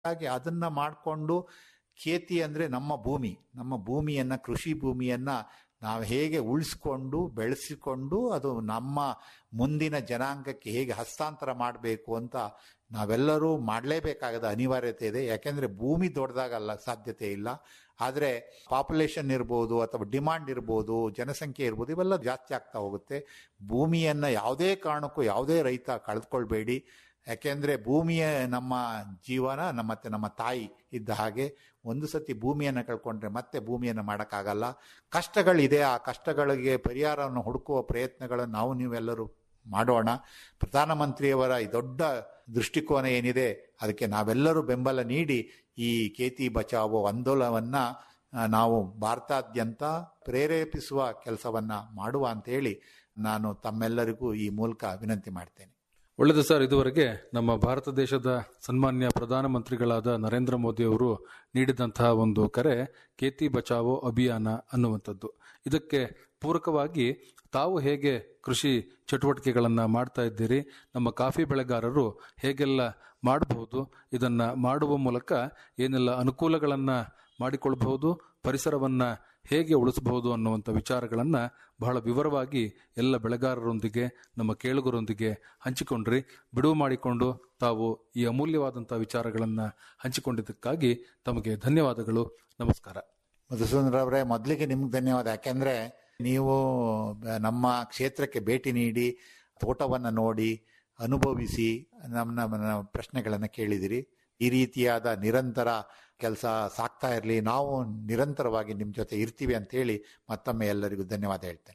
ಹಾಗೆ ಅದನ್ನ ಮಾಡಿಕೊಂಡು ಖೇತಿ ಅಂದರೆ ನಮ್ಮ ಭೂಮಿ ನಮ್ಮ ಭೂಮಿಯನ್ನು ಕೃಷಿ ಭೂಮಿಯನ್ನು ನಾವು ಹೇಗೆ ಉಳಿಸ್ಕೊಂಡು ಬೆಳೆಸಿಕೊಂಡು ಅದು ನಮ್ಮ ಮುಂದಿನ ಜನಾಂಗಕ್ಕೆ ಹೇಗೆ ಹಸ್ತಾಂತರ ಮಾಡಬೇಕು ಅಂತ ನಾವೆಲ್ಲರೂ ಮಾಡಲೇಬೇಕಾಗದ ಅನಿವಾರ್ಯತೆ ಇದೆ ಯಾಕೆಂದರೆ ಭೂಮಿ ದೊಡ್ಡದಾಗಲ್ಲ ಸಾಧ್ಯತೆ ಇಲ್ಲ ಆದರೆ ಪಾಪ್ಯುಲೇಷನ್ ಇರ್ಬೋದು ಅಥವಾ ಡಿಮಾಂಡ್ ಇರ್ಬೋದು ಜನಸಂಖ್ಯೆ ಇರ್ಬೋದು ಇವೆಲ್ಲ ಜಾಸ್ತಿ ಆಗ್ತಾ ಹೋಗುತ್ತೆ ಭೂಮಿಯನ್ನು ಯಾವುದೇ ಕಾರಣಕ್ಕೂ ಯಾವುದೇ ರೈತ ಕಳೆದುಕೊಳ್ಬೇಡಿ ಯಾಕೆಂದರೆ ಭೂಮಿಯ ನಮ್ಮ ಜೀವನ ನಮ್ಮ ಮತ್ತೆ ನಮ್ಮ ತಾಯಿ ಇದ್ದ ಹಾಗೆ ಒಂದು ಸತಿ ಭೂಮಿಯನ್ನು ಕಳ್ಕೊಂಡ್ರೆ ಮತ್ತೆ ಭೂಮಿಯನ್ನು ಮಾಡೋಕ್ಕಾಗಲ್ಲ ಕಷ್ಟಗಳಿದೆ ಆ ಕಷ್ಟಗಳಿಗೆ ಪರಿಹಾರವನ್ನು ಹುಡುಕುವ ಪ್ರಯತ್ನಗಳನ್ನು ನಾವು ನೀವೆಲ್ಲರೂ ಮಾಡೋಣ ಪ್ರಧಾನಮಂತ್ರಿಯವರ ಈ ದೊಡ್ಡ ದೃಷ್ಟಿಕೋನ ಏನಿದೆ ಅದಕ್ಕೆ ನಾವೆಲ್ಲರೂ ಬೆಂಬಲ ನೀಡಿ ಈ ಕೇತಿ ಬಚಾವೋ ಆಂದೋಲನವನ್ನು ನಾವು ಭಾರತಾದ್ಯಂತ ಪ್ರೇರೇಪಿಸುವ ಕೆಲಸವನ್ನು ಮಾಡುವ ಅಂತೇಳಿ ನಾನು ತಮ್ಮೆಲ್ಲರಿಗೂ ಈ ಮೂಲಕ ವಿನಂತಿ ಮಾಡ್ತೇನೆ ಒಳ್ಳೆಯದು ಸರ್ ಇದುವರೆಗೆ ನಮ್ಮ ಭಾರತ ದೇಶದ ಸನ್ಮಾನ್ಯ ಪ್ರಧಾನಮಂತ್ರಿಗಳಾದ ನರೇಂದ್ರ ಮೋದಿ ಅವರು ನೀಡಿದಂತಹ ಒಂದು ಕರೆ ಕೇತಿ ಬಚಾವೋ ಅಭಿಯಾನ ಅನ್ನುವಂಥದ್ದು ಇದಕ್ಕೆ ಪೂರಕವಾಗಿ ತಾವು ಹೇಗೆ ಕೃಷಿ ಚಟುವಟಿಕೆಗಳನ್ನು ಮಾಡ್ತಾ ಇದ್ದೀರಿ ನಮ್ಮ ಕಾಫಿ ಬೆಳೆಗಾರರು ಹೇಗೆಲ್ಲ ಮಾಡಬಹುದು ಇದನ್ನು ಮಾಡುವ ಮೂಲಕ ಏನೆಲ್ಲ ಅನುಕೂಲಗಳನ್ನು ಮಾಡಿಕೊಳ್ಬಹುದು ಪರಿಸರವನ್ನು ಹೇಗೆ ಉಳಿಸಬಹುದು ಅನ್ನುವಂಥ ವಿಚಾರಗಳನ್ನು ಬಹಳ ವಿವರವಾಗಿ ಎಲ್ಲ ಬೆಳೆಗಾರರೊಂದಿಗೆ ನಮ್ಮ ಕೇಳುಗರೊಂದಿಗೆ ಹಂಚಿಕೊಂಡ್ರಿ ಬಿಡುವು ಮಾಡಿಕೊಂಡು ತಾವು ಈ ಅಮೂಲ್ಯವಾದಂಥ ವಿಚಾರಗಳನ್ನು ಹಂಚಿಕೊಂಡಿದ್ದಕ್ಕಾಗಿ ತಮಗೆ ಧನ್ಯವಾದಗಳು ನಮಸ್ಕಾರ ಮಧುಸೂದನ್ ಅವರೇ ಮೊದಲಿಗೆ ನಿಮ್ಗೆ ಧನ್ಯವಾದ ಯಾಕೆಂದ್ರೆ ನೀವು ನಮ್ಮ ಕ್ಷೇತ್ರಕ್ಕೆ ಭೇಟಿ ನೀಡಿ ತೋಟವನ್ನು ನೋಡಿ ಅನುಭವಿಸಿ ನಮ್ಮ ನಮ್ಮ ಪ್ರಶ್ನೆಗಳನ್ನು ಕೇಳಿದಿರಿ ಈ ರೀತಿಯಾದ ನಿರಂತರ ಕೆಲಸ ಸಾಕ್ತಾ ಇರಲಿ ನಾವು ನಿರಂತರವಾಗಿ ನಿಮ್ಮ ಜೊತೆ ಇರ್ತೀವಿ ಅಂತೇಳಿ ಮತ್ತೊಮ್ಮೆ ಎಲ್ಲರಿಗೂ ಧನ್ಯವಾದ ಹೇಳ್ತೇನೆ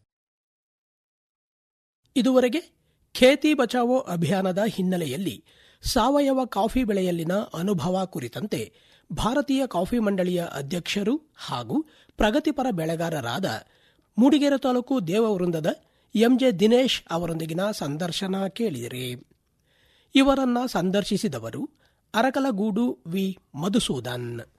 ಇದುವರೆಗೆ ಖೇತಿ ಬಚಾವೋ ಅಭಿಯಾನದ ಹಿನ್ನೆಲೆಯಲ್ಲಿ ಸಾವಯವ ಕಾಫಿ ಬೆಳೆಯಲ್ಲಿನ ಅನುಭವ ಕುರಿತಂತೆ ಭಾರತೀಯ ಕಾಫಿ ಮಂಡಳಿಯ ಅಧ್ಯಕ್ಷರು ಹಾಗೂ ಪ್ರಗತಿಪರ ಬೆಳೆಗಾರರಾದ ಮೂಡಿಗೆರೆ ತಾಲೂಕು ದೇವವೃಂದದ ಎಂಜೆ ದಿನೇಶ್ ಅವರೊಂದಿಗಿನ ಸಂದರ್ಶನ ಕೇಳಿದಿರಿ ಇವರನ್ನ ಸಂದರ್ಶಿಸಿದವರು ಅರಕಲಗೂಡು ವಿ ಮಧುಸೂದನ್